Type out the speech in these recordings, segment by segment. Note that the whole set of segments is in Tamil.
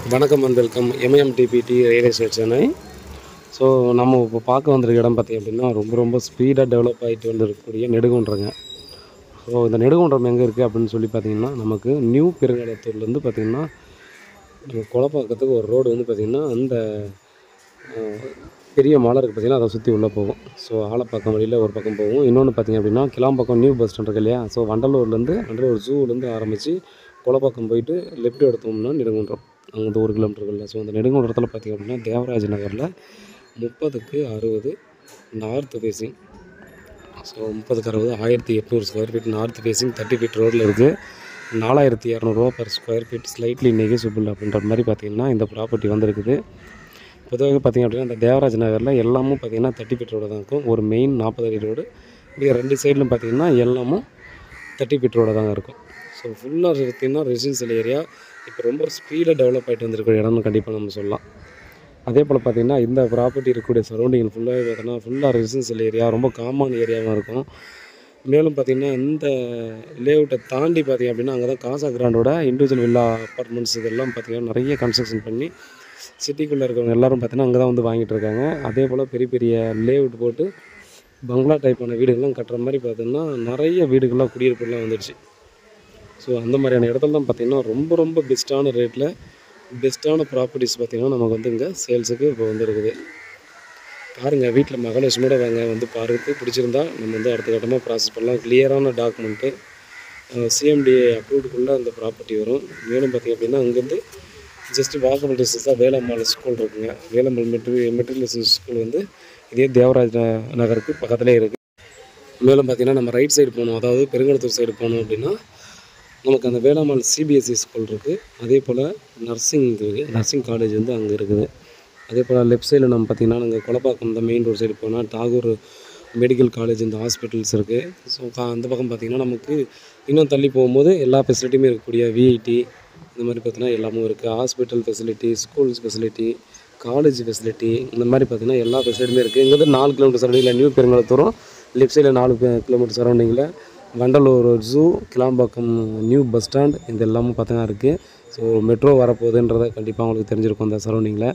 வணக்கம் and welcome MMDPD real estate Chennai so நம்ம இப்போ பார்க்க வந்திருக்க இடம் பார்த்திங்க அப்படின்னா ரொம்ப ரொம்ப ஸ்பீடாக டெவலப் ஆகிட்டு வந்திருக்கக்கூடிய நெடுகுன்றங்க ஸோ இந்த நெடுகுன்றம் எங்கே இருக்குது அப்படின்னு சொல்லி பார்த்தீங்கன்னா நமக்கு நியூ பெருங்காலத்தூர்லேருந்து பார்த்திங்கன்னா குளப்பாக்கத்துக்கு ஒரு ரோடு வந்து பார்த்திங்கன்னா அந்த அஹ், பெரிய மலை இருக்குது பார்த்திங்கன்னா அதை சுற்றி உள்ளே போகும் ஸோ ஆலப்பாக்கம் வழியில் ஒரு பக்கம் போகும் இன்னொன்று பார்த்திங்க அப்படின்னா கிளாம்பாக்கம் நியூ பஸ் ஸ்டாண்ட் இருக்கு இல்லையா ஸோ வண்டலூர்லேருந்து வண்டலூர் ஜூலேருந்து ஆரம்பித்து குளப்பாக்கம் போயிட்டு லெஃப்ட் எடுத்தோம்னா நெடுங்குன்றம் அங்கே ஒரு கிலோமீட்டர்களில் ஸோ அந்த நெடுங்குன்றத்தில் பார்த்திங்க அப்படின்னா தேவராஜ் நகரில் முப்பதுக்கு அறுபது நார்த் ஃபேஸிங் ஸோ முப்பதுக்கு அறுபது ஆயிரத்தி எட்நூறு square feet north facing thirty feet ரோட்டில் இருக்குது நாலாயிரத்தி இரநூறுவா per square feet slightly negotiable அப்படின்ற மாதிரி பார்த்திங்கன்னா இந்த ப்ராப்பர்ட்டி வந்திருக்குது பொதுவாக பார்த்திங்க அப்படின்னா இந்த தேவராஜ் நகரில் எல்லாமும் பார்த்திங்கன்னா தேர்ட்டி ஃபீட் ரோடு தான் இருக்கும் ஒரு மெயின் நாற்பது அடி ரோடு இது ரெண்டு சைட்லையும் பார்த்திங்கன்னா எல்லாமும் தேர்ட்டி ஃபீட் ரோடு தாங்க இருக்கும் ஸோ ஃபுல்லாக பார்த்திங்கன்னா ரெசிடென்சியல் ஏரியா இப்போ ரொம்ப ஸ்பீடாக டெவலப் ஆகிட்டு வந்திருக்கிற இடம்னு கண்டிப்பாக நம்ம சொல்லலாம் அதே போல் பார்த்திங்கன்னா இந்த ப்ராப்பர்ட்டி இருக்கக்கூடிய சரௌண்டிங் ஃபுல்லாகவே பார்த்தோன்னா ஃபுல்லாக ரெசிடென்சியல் ஏரியா ரொம்ப காமன் ஏரியாவாக இருக்கும் மேலும் பார்த்திங்கன்னா இந்த லேஅவுட்டை தாண்டி பார்த்திங்க அப்படின்னா அங்கே தான் காசா கிராண்டோட இண்டிவிஜுவல் வில்லா அப்பார்ட்மெண்ட்ஸ் இதெல்லாம் பார்த்திங்கன்னா நிறைய கன்ஸ்ட்ரக்ஷன் பண்ணி சிட்டிக்குள்ளே இருக்கிறவங்க எல்லாரும் பார்த்தீங்கன்னா அங்கே தான் வந்து வாங்கிட்டு இருக்காங்க அதே போல் பெரிய பெரிய லேஅவுட் போட்டு பங்களா டைப்பான வீடுகள்லாம் கட்டுற மாதிரி பார்த்தீங்கன்னா நிறைய வீடுகள்லாம் குடியிருப்புலாம் வந்துடுச்சு ஸோ அந்த மாதிரியான இடத்துல தான் பார்த்திங்கன்னா ரொம்ப ரொம்ப பெஸ்ட்டான ரேட்டில் பெஸ்ட்டான ப்ராப்பர்ட்டிஸ் பார்த்திங்கன்னா நமக்கு வந்து இங்கே சேல்ஸுக்கு இப்போ வந்துருக்குது பாருங்கள் வீட்டில் மகாலட்சுமியோட வாங்க வந்து பார்த்து பிடிச்சிருந்தா நம்ம வந்து அடுத்த கட்டமாக ப்ராசஸ் பண்ணலாம் கிளியரான டாக்குமெண்ட்டு சிஎம்டிஏ அப்ரூவ்டுக்குள்ளே அந்த ப்ராப்பர்ட்டி வரும் மேலும் பார்த்திங்க அப்படின்னா அங்கேருந்து ஜஸ்ட் வாக்கபிள் டிஸ்டன்ஸ் தான் வேலம்மாள் ஸ்கூல் இருக்குங்க வேலம்மாள் மெட்ரி மெட்ரிகுலேஷன் ஸ்கூல் வந்து இதே தேவராஜ் ந- நகருக்கு பக்கத்துலேயே இருக்குது மேலும் பார்த்திங்கன்னா நம்ம ரைட் சைடு போகணும் அதாவது பெருங்கலத்தூர் சைடு போனோம் அப்படின்னா நமக்கு அந்த வேளாமல் சிபிஎஸ்சி ஸ்கூல் இருக்குது அதே போல் நர்சிங் இருக்குது நர்சிங் காலேஜ் வந்து அங்கே இருக்குது அதே போல் லெஃப்ட் சைடில் நம்ம பார்த்திங்கன்னா நாங்கள் கொலப்பாக்கம் இந்த மெயின் ரோட் சைடு போனால் டாகூர் மெடிக்கல் காலேஜ் இந்த ஹாஸ்பிட்டல்ஸ் இருக்குது ஸோ அந்த பக்கம் பார்த்திங்கன்னா நமக்கு இன்னும் தள்ளி போகும்போது எல்லா ஃபெசிலிட்டியுமே இருக்கக்கூடிய விஐடி இந்த மாதிரி பார்த்தீங்கன்னா எல்லாமும் இருக்குது hospital facility schools facility college facility இந்த மாதிரி பார்த்தீங்கன்னா எல்லா ஃபெசிலிட்டியுமே இருக்குது இங்கேருந்து நாலு கிலோமீட்டர் சரௌண்டிங்கில் நியூ பெருங்கலத்தூரம் லெஃப்ட் சைடில் நாலு கிலோமீட்டர் சரௌண்டிங்கில் Vandalur zoo Kilambakkam new bus stand இது எல்லாமும் பார்த்தீங்கன்னா இருக்குது ஸோ மெட்ரோ வரப்போகுதுன்றதை கண்டிப்பாக உங்களுக்கு தெரிஞ்சிருக்கும் அந்த சரௌண்டிங்கில்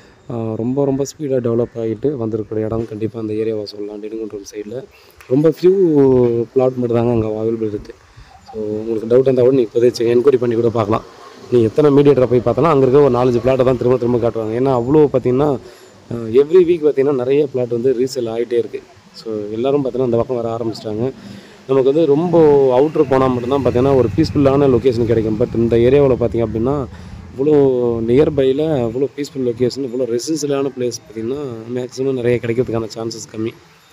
ரொம்ப ரொம்ப ஸ்பீடாக டெவலப் ஆகிட்டு வந்திருக்கிற இடம் கண்டிப்பாக அந்த ஏரியாவை சொல்லலாம் நெடுங்குன்றம் சைடில் ரொம்ப ஃபியூ பிளாட் மட்டும் தாங்க அங்கே அவைலபிள் இருக்குது ஸோ உங்களுக்கு டவுட் இருந்தால் கூட நீங்கள் இப்போதே என்கொயரி பண்ணி கூட பார்க்கலாம் நீ எத்தனை மீடியேட்டரை போய் பார்த்தாலும் அங்கே இருக்க ஒரு நாலஞ்சு பிளாட்டை தான் திரும்ப திரும்ப காட்டுவாங்க ஏன்னா அவ்வளோ பார்த்தீங்கன்னா எவ்ரி வீக் பார்த்தீங்கன்னா நிறைய பிளாட் வந்து ரீசேல் ஆகிட்டே இருக்குது ஸோ எல்லோரும் பார்த்தீங்கன்னா அந்த பக்கம் வர ஆரம்பிச்சிட்டாங்க நமக்கு வந்து ரொம்ப அவுட்ரு போனால் மட்டும்தான் பார்த்தீங்கன்னா ஒரு பீஸ்ஃபுல்லான லொக்கேஷன் கிடைக்கும் பட் இந்த ஏரியாவில் பார்த்தீங்க அப்படின்னா இவ்வளோ நியர்பையில் இவ்வளோ பீஸ்ஃபுல் லொக்கேஷன் இவ்வளோ ரெசிடென்சியலான பிளேஸ் பார்த்திங்கன்னா மேக்ஸிமம் நிறைய கிடைக்கிறதுக்கான சான்சஸ் கம்மி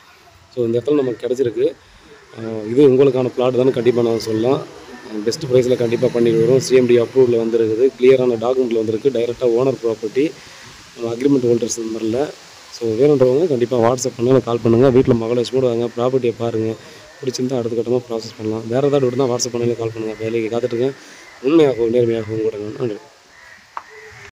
ஸோ இந்த இடத்துல நமக்கு கிடச்சிருக்கு ஆஹ் இது உங்களுக்கான பிளாட் தான் கண்டிப்பாக நான் சொல்லலாம் பெஸ்ட் ப்ரைஸில் கண்டிப்பாக பண்ணி வரும் சிஎம்டி அப்ரூவலில் வந்துருக்குது கிளியரான டாக்குமெண்ட்டில் வந்திருக்கு டைரெக்டாக ஓனர் ப்ராப்பர்ட்டி அக்ரிமெண்ட் ஹோல்டர்ஸ் நம்பரில் ஸோ வேணுன்றவங்க கண்டிப்பாக வாட்ஸ்அப் பண்ணுங்கள் கால் பண்ணுங்கள் வீட்டில் மகாலட்சுமியோட வாங்க ப்ராப்பர்ட்டியை பாருங்கள் பிடிச்சிருந்தா அடுத்த கட்டமாக ப்ராசஸ் பண்ணலாம் வேறு ஏதாவது இருந்தால் வாட்ஸ்அப் பண்ணுங்கள் கால் பண்ணுங்கள் வேலைக்கு காத்துட்ருக்கேன் உண்மையாகவும் நேர்மையாகவும் கூட நன்றி